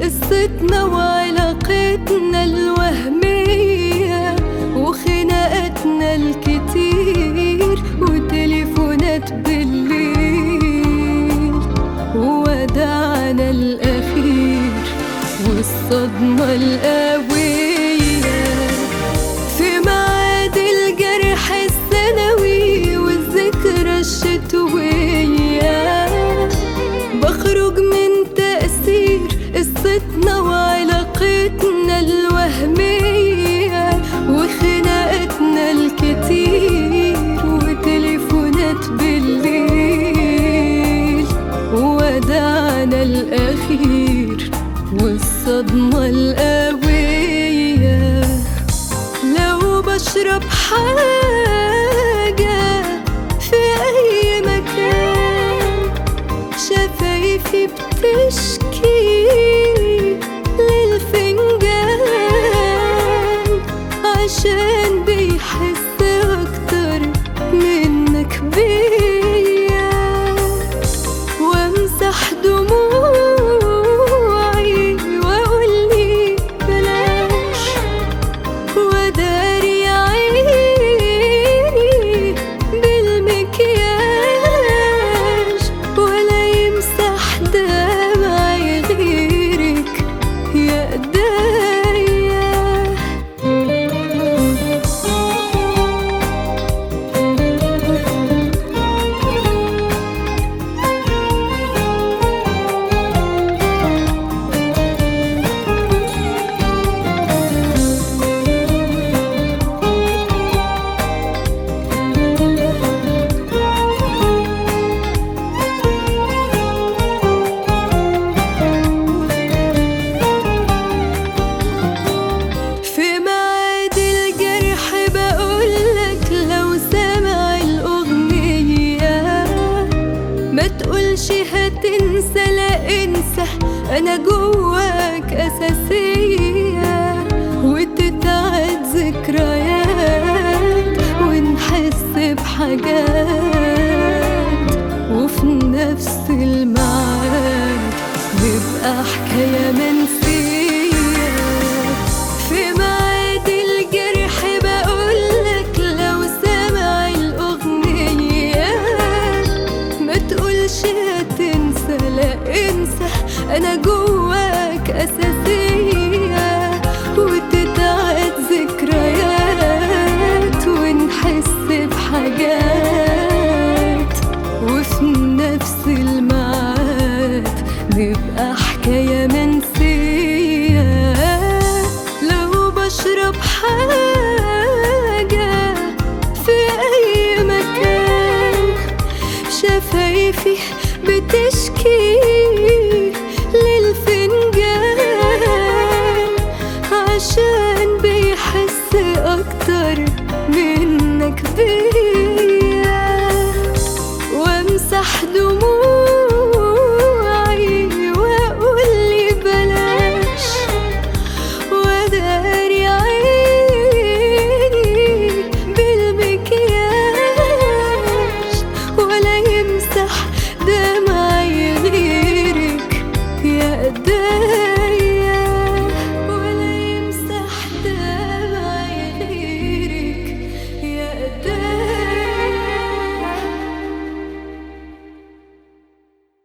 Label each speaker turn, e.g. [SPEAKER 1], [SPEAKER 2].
[SPEAKER 1] قصتنا وعلاقتنا الوهمية وخناقاتنا الكتير وتليفونات بالليل وودعنا الأخير والصدمة القوية في ميعاد الجرح السنوي والذكرى الشتوية بخرج من تأثير قصتنا وعلاقتنا الوهمية وخناقاتنا الكتير وتليفونات بالليل ودعنا الأخير والصدمة القوية لو بشرب حاجة في أي مكان شفايفي بتشكي للفنجان عشان بيحس أكتر منك بيا وامسح دموعي واقولي بلاش وداري عيني بالمكياج ولا يمسح دمعي غيرك يا ايديا في ميعاد الجرح بقولك لو سامع الأغنية ما تقولش هتنسى لا انسى أنا جواك أساسية وتتعاد ذكريات ونحس بحاجات وفي نفس الميعاد نبقى حكاية منسية في ميعاد الجرح بقولك لو سامع الأغنية ما تقولش هتنسى لا انسى أنا جواك أساسية وتتعاد ذكريات ونحس بحاجات وفي نفس الميعاد نبقى حكاية منسية لو بشرب حاجة في أي مكان شفايفي بتشكي للفنجان عشان بيحس أكتر منك بيا وامسح دموعي